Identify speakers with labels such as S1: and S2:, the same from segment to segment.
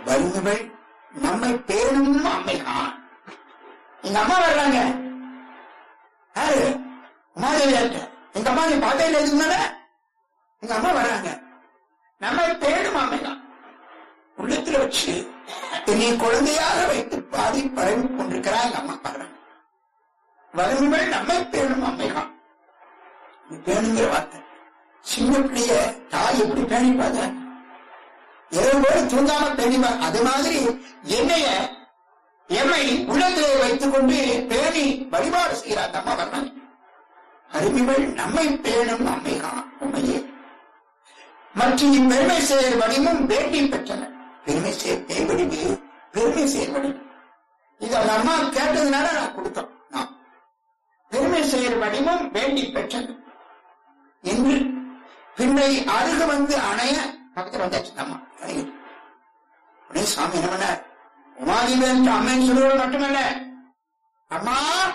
S1: வறுமைகள் நம்மை பேணும் அம்மைதான் எங்க அம்மா வர்றாங்க யாரு உமாதேவியாட்ட எங்க அம்மா நீ பார்த்தே இல்லை இதுக்கு மேல எங்க அம்மா வர்றாங்க நம்மை பேணும் அம்மைதான் உள்ளத்துல வச்சு என்னை குழந்தையாக வைத்து பாதி பழகி கொண்டிருக்கிறா எங்க அம்மா பாடுறாங்க வறுமைகள் நம்மை பேணும் அம்மைதான் இது பேணுங்கிற வார்த்தை சின்ன பிள்ளைய தாய் எப்படி பேணிப்பாங்க இரவு போல தூங்காம பேணிப்பா அது மாதிரி என்னைய எம்மை உள்ளத்திலே வைத்துக் கொண்டு பேணி வழிபாடு செய்கிறார் அம்மா வர்ணன் அருமைகள் நம்மை பேணும் அம்மைதான் உண்மையே மற்றும் இப்பெருமை செயல் வடிவம் வேண்டி பெற்றனர் பெருமை செயல் பேய்வடிவு பெருமை செயல் வடிவு இது அந்த அம்மா கேட்டதுனால நான் கொடுத்தோம் நான் பெருமை செயல் வடிவம் வேண்டி பெற்றது என்று பின்னை அருகு வந்து அணைய பக்கத்துல வந்தாச்சு அம்மா அணையுது. உடனே சாமி என்ன பண்ணார் உமாதிபன் அம்மன் சொல்லுவது மட்டுமல்ல அம்மா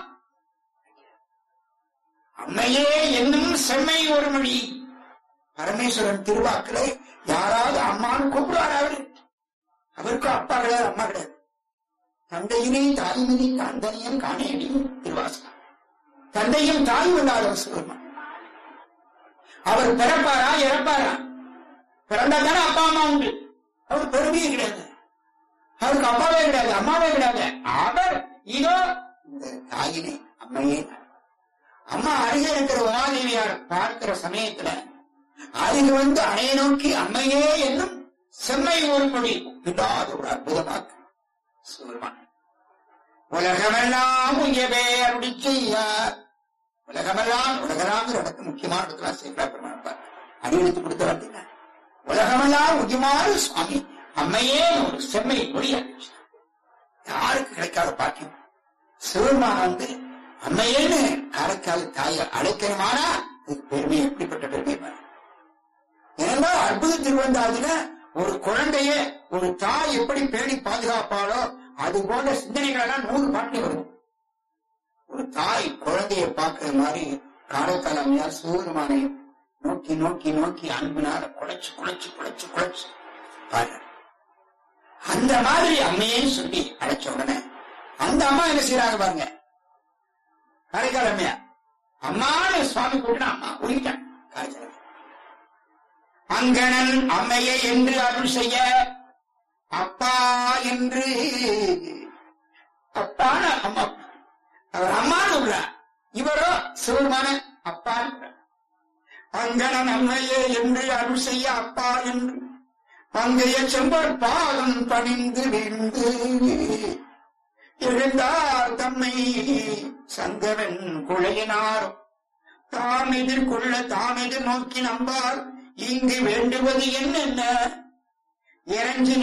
S1: அம்மையே என்னும் செம்மை ஒரு மொழி பரமேஸ்வரன் திருவாக்களை யாராவது அம்மான்னு கூப்பிடுவார் அவரு அவருக்கும் அப்பா கிடையாது அம்மா கிடையாது தந்தையினை தாய்மதி தந்தையும் காணேடி திருவாசகம் தந்தையும் தாயும் இல்லாதவர் சிவருமான் அவர் பிறப்பாரா இறப்பாரா பிறந்தா தானே அப்பா அம்மா உண்டு அவர் பெருமையே கிடையாது அவருக்கு அப்பாவே கிடையாது அம்மாவே கிடையாது அவர் இதோ இந்த தாயினை அம்மையே தான். அம்மா அருகே இருக்கிற உமாதேவியார் பார்க்கிற சமயத்துல அருகு வந்து அணைய நோக்கி அம்மையே என்னும் செம்மை ஒரு மொழி விடாத ஒரு அற்புதமாக்கு சிவருமான் உலகமெல்லாம் உயவே அருளி செய்யார் உலகமெல்லாம் உலகராங்கிற இடத்துக்கு முக்கியமான இடத்துல சேகரா பெருமாள் அடியெடுத்து கொடுத்த அப்படின்னா உலகமெல்லாம் உயமாறு சுவாமி அம்மையே ஒரு செம்மை மொழி அறிவிச்சார் யாருக்கு கிடைக்காத பாக்கியம் சிவருமான் வந்து அம்மையேன்னு காரைக்கால் தாயை அழைக்கணுமானா அதுக்கு பெருமை எப்படிப்பட்ட பெருமை பாரு. ஏன்னா அற்புத திருவந்தாதுல ஒரு குழந்தைய ஒரு தாய் எப்படி பேணி பாதுகாப்பாளோ அது போன்ற சிந்தனைகள் எல்லாம் நூறு பாட்டு வரும் ஒரு தாய் குழந்தையை பார்க்கிற மாதிரி காரைக்கால் அம்மையார் சிவபெருமானை நோக்கி நோக்கி நோக்கி அன்பினால குழைச்சு குழைச்சு குழைச்சு குழைச்சு பாரு அந்த மாதிரி அம்மையே சொல்லி அழைச்ச உடனே அந்த அம்மா என்ன செய்யறாங்க பாருங்க காரைக்கால் அம்மையார் அம்மான்னு சுவாமி கூட்டினா அம்மா உயிட்டான் காரைக்கால் அங்கணன் அம்மையை என்று அருள் செய்ய அப்பா என்று அப்பான அம்மா அவர் அம்மான்னு விடுறார் இவரோ சிவருமான அப்பான்னு விடுறார். அங்கணன் அம்மையே என்று அருள் செய்ய அப்பா என்று அங்கைய செம்பர் பாதம் பணிந்து விழுந்து எழுந்தார் தம்மை சங்கவன் குழையினார் தாம் எதிர்கொள்ள தாம் எதிர் நோக்கி நம்பார் இங்கு வேண்டுவது என்னென்ன இறஞ்சி